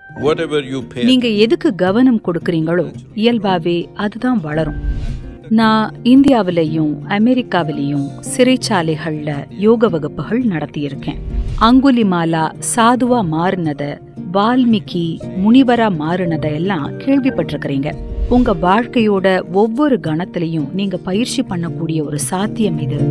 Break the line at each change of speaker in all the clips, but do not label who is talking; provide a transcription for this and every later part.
Whatever you pay
நீங்க எதுக்கு கவனம் கொடுக்கறீங்களோ இயல்பாவே அதுதான் வளரும் நான் இந்தியாவிலையும் அமெரிக்காவிலையும் சிறைச்சாலைகள்ல யோக வகுப்புகள் நடத்தியிருக்கேன் அங்குலிமாலா சாதுவா மாறினத வால்மீகி முனிவரா மாறினத எல்லாம் கேள்விப்பட்டிருக்கிறீங்க உங்க வாழ்க்கையோட ஒவ்வொரு கணத்திலையும் நீங்க பயிற்சி பண்ணக்கூடிய ஒரு சாத்தியம் இது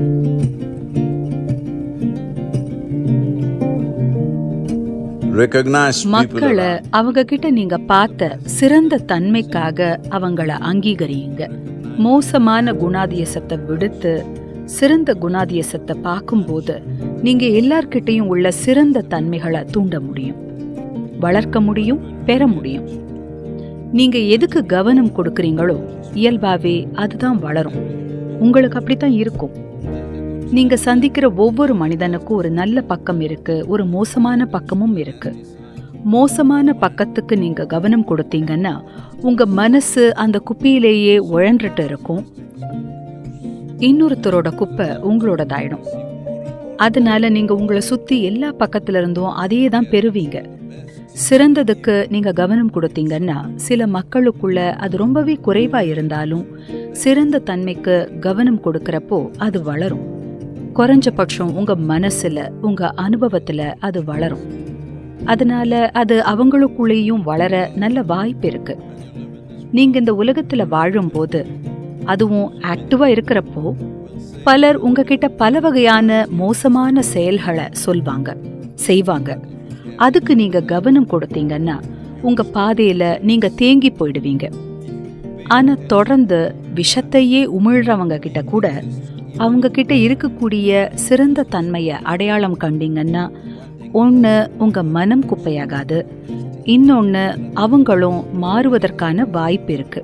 recognize people
மக்களை
around.
அவங்க கிட்ட நீங்க பார்த்த சிறந்த தன்மைக்காக அவங்கள அங்கீகரியுங்க மோசமான குணாதியசத்தை விடுத்து சிறந்த குணாதியசத்தை பார்க்கும்போது நீங்க எல்லார்கிட்டயும் உள்ள சிறந்த தன்மைகளை தூண்ட முடியும் வளர்க்க முடியும் பெற முடியும் நீங்க எதுக்கு கவனம் கொடுக்கறீங்களோ இயல்பாவே அதுதான் வளரும் உங்களுக்கு அப்படித்தான் இருக்கும் நீங்க சந்திக்கிற ஒவ்வொரு மனிதனுக்கும் ஒரு நல்ல பக்கம் இருக்கு ஒரு மோசமான பக்கமும் இருக்கு மோசமான பக்கத்துக்கு நீங்க கவனம் கொடுத்தீங்கன்னா உங்க மனசு அந்த குப்பையிலேயே உழன்றுட்டு இருக்கும் இன்னொருத்தரோட குப்பை உங்களோடதாயிடும் அதனால நீங்க உங்களை சுத்தி எல்லா பக்கத்துல இருந்தும் அதே தான் பெறுவீங்க சிறந்ததுக்கு நீங்க கவனம் கொடுத்தீங்கன்னா சில மக்களுக்குள்ள அது ரொம்பவே குறைவா இருந்தாலும் சிறந்த தன்மைக்கு கவனம் கொடுக்கறப்போ அது வளரும் குறைஞ்சபட்சம் உங்க மனசுல உங்க அனுபவத்துல அது வளரும் அதனால அது அவங்களுக்குள்ளேயும் வளர நல்ல வாய்ப்பு இருக்கு நீங்க இந்த உலகத்துல வாழும்போது அதுவும் ஆக்டிவா இருக்கிறப்போ பலர் உங்ககிட்ட பல வகையான மோசமான செயல்களை சொல்வாங்க செய்வாங்க அதுக்கு நீங்க கவனம் கொடுத்தீங்கன்னா உங்க பாதையில நீங்க தேங்கி போயிடுவீங்க ஆனா தொடர்ந்து விஷத்தையே உமிழ்றவங்க கிட்ட கூட அவங்க கிட்ட இருக்கக்கூடிய சிறந்த தன்மைய அடையாளம் கண்டீங்கன்னா ஒன்று உங்க மனம் குப்பையாகாது இன்னொன்னு அவங்களும் மாறுவதற்கான வாய்ப்பு இருக்கு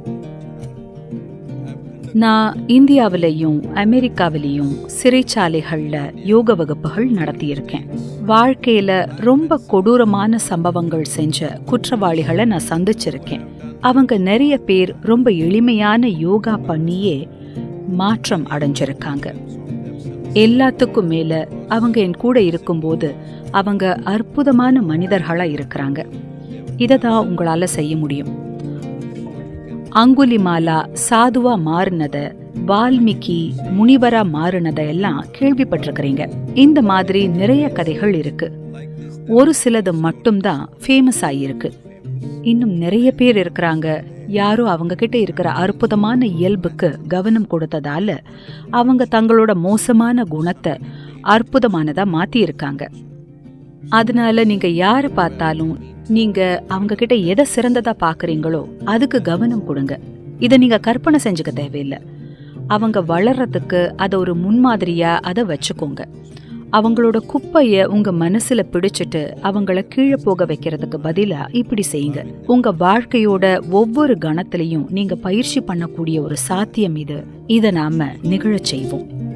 நான் இந்தியாவிலையும் அமெரிக்காவிலையும் சிறைச்சாலைகள்ல யோக வகுப்புகள் நடத்தியிருக்கேன் வாழ்க்கையில ரொம்ப கொடூரமான சம்பவங்கள் செஞ்ச குற்றவாளிகளை நான் சந்திச்சிருக்கேன் அவங்க நிறைய பேர் ரொம்ப எளிமையான யோகா பண்ணியே மாற்றம் அடைஞ்சிருக்காங்க எல்லாத்துக்கும் மேல அவங்க என் கூட இருக்கும்போது அவங்க அற்புதமான மனிதர்களா இருக்கிறாங்க இதை தான் உங்களால செய்ய முடியும் அங்குலிமாலா சாதுவா மாறினத வால்மீகி முனிவரா மாறினத எல்லாம் கேள்விப்பட்டிருக்கிறீங்க இந்த மாதிரி நிறைய கதைகள் இருக்கு ஒரு சிலது மட்டும்தான் ஃபேமஸ் ஆகியிருக்கு இன்னும் நிறைய பேர் இருக்கிறாங்க யாரோ அவங்க கிட்ட இருக்கிற அற்புதமான இயல்புக்கு கவனம் கொடுத்ததால அவங்க தங்களோட மோசமான குணத்தை அற்புதமானதா மாத்தி இருக்காங்க அதனால நீங்க யாரை பார்த்தாலும் நீங்க அவங்க கிட்ட எதை சிறந்ததா பாக்குறீங்களோ அதுக்கு கவனம் கொடுங்க இத நீங்க கற்பனை செஞ்சுக்க தேவையில்லை அவங்க வளர்றதுக்கு அதை ஒரு முன்மாதிரியா அதை வச்சுக்கோங்க அவங்களோட குப்பைய உங்க மனசுல பிடிச்சிட்டு அவங்கள கீழே போக வைக்கிறதுக்கு பதிலா இப்படி செய்யுங்க உங்க வாழ்க்கையோட ஒவ்வொரு கணத்திலையும் நீங்க பயிற்சி பண்ணக்கூடிய ஒரு சாத்தியம் இது இதை நாம நிகழச் செய்வோம்